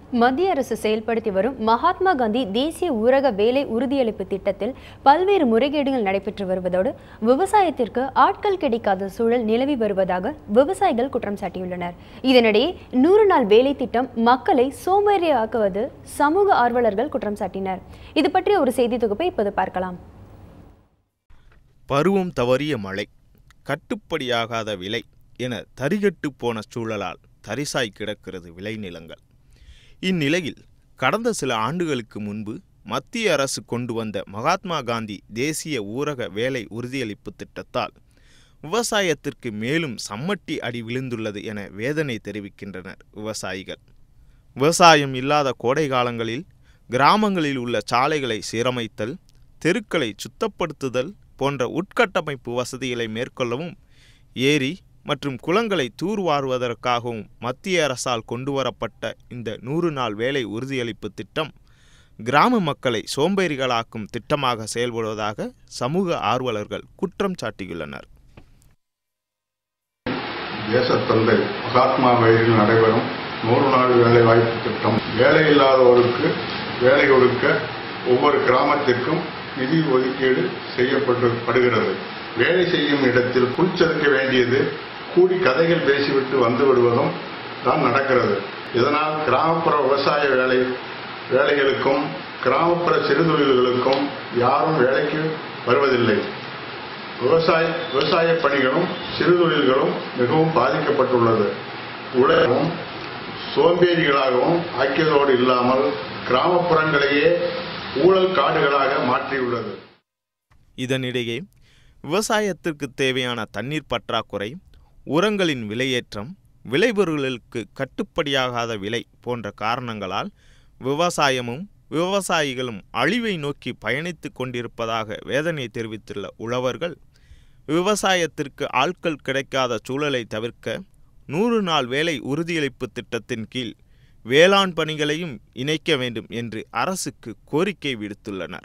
மத்திய அரசு செயல்படுத்தி வரும் மகாத்மா காந்தி தேசிய ஊரக வேலை உறுதியளிப்பு திட்டத்தில் பல்வேறு முறைகேடுகள் நடைபெற்று வருவதோடு விவசாயத்திற்கு ஆட்கள் கிடைக்காத சூழல் நிலவி வருவதாக விவசாயிகள் குற்றம் சாட்டியுள்ளனர் இதனிடையே நூறு நாள் வேலை திட்டம் மக்களை சோம்பேறியாக்குவது சமூக ஆர்வலர்கள் குற்றம் சாட்டினர் இது பற்றிய ஒரு செய்தி தொகுப்பை இப்போது பார்க்கலாம் பருவம் தவறிய மழை கட்டுப்படியாகாத விலை என தரிகட்டு போன சூழலால் தரிசாய் கிடக்கிறது விளைநிலங்கள் இந்நிலையில் கடந்த சில ஆண்டுகளுக்கு முன்பு மத்திய அரசு கொண்டு வந்த மகாத்மா காந்தி தேசிய ஊரக வேலை உறுதியளிப்பு திட்டத்தால் விவசாயத்திற்கு மேலும் சம்மட்டி அடி விழுந்துள்ளது என வேதனை தெரிவிக்கின்றனர் விவசாயிகள் விவசாயம் இல்லாத கோடை காலங்களில் கிராமங்களில் உள்ள சாலைகளை சீரமைத்தல் தெருக்களை சுத்தப்படுத்துதல் போன்ற உட்கட்டமைப்பு வசதிகளை மேற்கொள்ளவும் ஏரி மற்றும் குளங்களை தூர்வாருவதற்காகவும் மத்திய அரசால் கொண்டுவரப்பட்ட இந்த நூறு நாள் வேலை உறுதியளிப்பு திட்டம் கிராம மக்களை சோம்பேறிகளாக்கும் திட்டமாக செயல்படுவதாக சமூக ஆர்வலர்கள் குற்றம் சாட்டியுள்ளனர் தேசத்தந்தை மகாத்மா வழியில் நடைபெறும் நூறு நாள் வேலை வாய்ப்பு திட்டம் வேலை இல்லாதவருக்கு வேலை கொடுக்க ஒவ்வொரு கிராமத்திற்கும் நிதி ஒதுக்கீடு செய்யப்பட்டு படுகிறது வேலை செய்யும் இடத்தில் புல்செதுக்க வேண்டியது கூடி கதைகள் பேசிவிட்டு வந்து விடுவதும் தான் நடக்கிறது இதனால் கிராமப்புற விவசாய வேலை வேலைகளுக்கும் கிராமப்புற சிறுதொழில்களுக்கும் யாரும் வேலைக்கு வருவதில்லை விவசாய விவசாய பணிகளும் சிறுதொழில்களும் மிகவும் பாதிக்கப்பட்டுள்ளது உலகம் சோம்பேறிகளாகவும் ஆக்கியதோடு இல்லாமல் கிராமப்புறங்களையே ஊழல் காடுகளாக மாற்றியுள்ளது இதனிடையே விவசாயத்திற்கு தேவையான தண்ணீர் பற்றாக்குறை உரங்களின் விலையேற்றம் விளைபொருள்களுக்கு கட்டுப்படியாகாத விலை போன்ற காரணங்களால் விவசாயமும் விவசாயிகளும் அழிவை நோக்கி பயணித்துக் கொண்டிருப்பதாக வேதனை தெரிவித்துள்ள உழவர்கள் விவசாயத்திற்கு ஆட்கள் கிடைக்காத சூழலை தவிர்க்க நூறு நாள் வேலை உறுதியளிப்பு திட்டத்தின் கீழ் வேளாண் பணிகளையும் இணைக்க வேண்டும் என்று அரசுக்கு கோரிக்கை விடுத்துள்ளனர்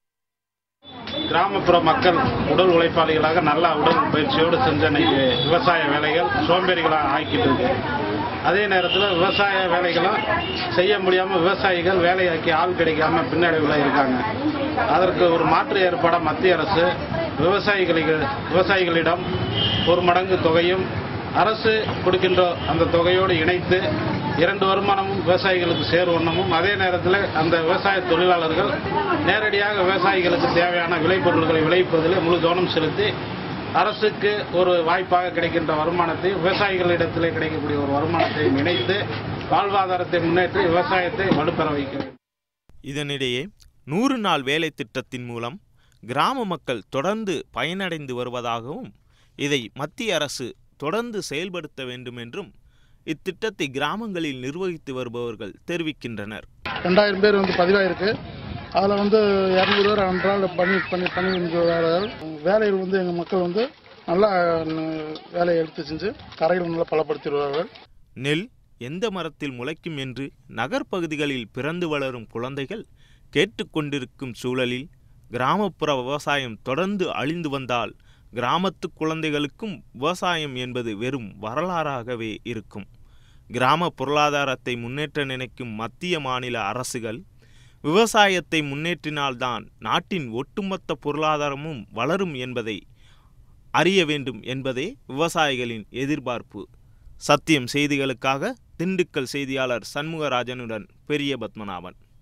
கிராமப்புற மக்கள் உடல் உழைப்பாளிகளாக நல்லா உடல் பயிற்சியோடு செஞ்ச இன்னைக்கு விவசாய வேலைகள் சோம்பேறிகளாக ஆக்கிட்டு இருக்கு அதே நேரத்தில் விவசாய வேலைகளும் செய்ய முடியாமல் விவசாயிகள் வேலையாக்கி ஆள் கிடைக்காம பின்னடைவில் இருக்காங்க அதற்கு ஒரு மாற்று ஏற்பாட மத்திய அரசு விவசாயிகளுக்கு விவசாயிகளிடம் ஒரு மடங்கு தொகையும் அரசு கொடுக்கின்ற அந்த தொகையோடு இணைத்து இரண்டு வருமானமும் விவசாயிகளுக்கு சேருவண்ணமும் அதே நேரத்தில் அந்த விவசாய தொழிலாளர்கள் நேரடியாக விவசாயிகளுக்கு தேவையான விளைபொருட்களை விளைவிப்பதில் முழு கவனம் செலுத்தி அரசுக்கு ஒரு வாய்ப்பாக கிடைக்கின்ற வருமானத்தை விவசாயிகளிடத்திலே கிடைக்கக்கூடிய ஒரு வருமானத்தையும் இணைத்து வாழ்வாதாரத்தை முன்னேற்றி விவசாயத்தை வலுப்பெற வைக்க வேண்டும் இதனிடையே நூறு நாள் வேலை திட்டத்தின் மூலம் கிராம மக்கள் தொடர்ந்து பயனடைந்து வருவதாகவும் இதை மத்திய அரசு தொடர்ந்து செயல்படுத்த வேண்டும் என்றும் இத்திட்டத்தை கிராமங்களில் நிர்வகித்து வருபவர்கள் தெரிவிக்கின்றனர் ரெண்டாயிரம் பேர் வந்து பதிவாயிருக்கு அதில் வந்து இரநூறு பேர் அன்றாட பணி பண்ணி பண்ணி வருகிறார்கள் வேலைகள் வந்து எங்கள் மக்கள் வந்து நல்லா ந- வேலையை எடுத்து செஞ்சு கரைகள் நல்லா பலப்படுத்தி வருவார்கள் நெல் எந்த மரத்தில் முளைக்கும் என்று நகர்ப்பகுதிகளில் பிறந்து வளரும் குழந்தைகள் கேட்டுக்கொண்டிருக்கும் சூழலில் கிராமப்புற விவசாயம் தொடர்ந்து அழிந்து வந்தால் கிராமத்து குழந்தைகளுக்கும் விவசாயம் என்பது வெறும் வரலாறாகவே இருக்கும் கிராம பொருளாதாரத்தை முன்னேற்ற நினைக்கும் மத்திய மாநில அரசுகள் விவசாயத்தை முன்னேற்றினால்தான் நாட்டின் ஒட்டுமொத்த பொருளாதாரமும் வளரும் என்பதை அறிய வேண்டும் என்பதே விவசாயிகளின் எதிர்பார்ப்பு சத்தியம் செய்திகளுக்காக திண்டுக்கல் செய்தியாளர் சண்முகராஜனுடன் பெரிய பத்மநாபன்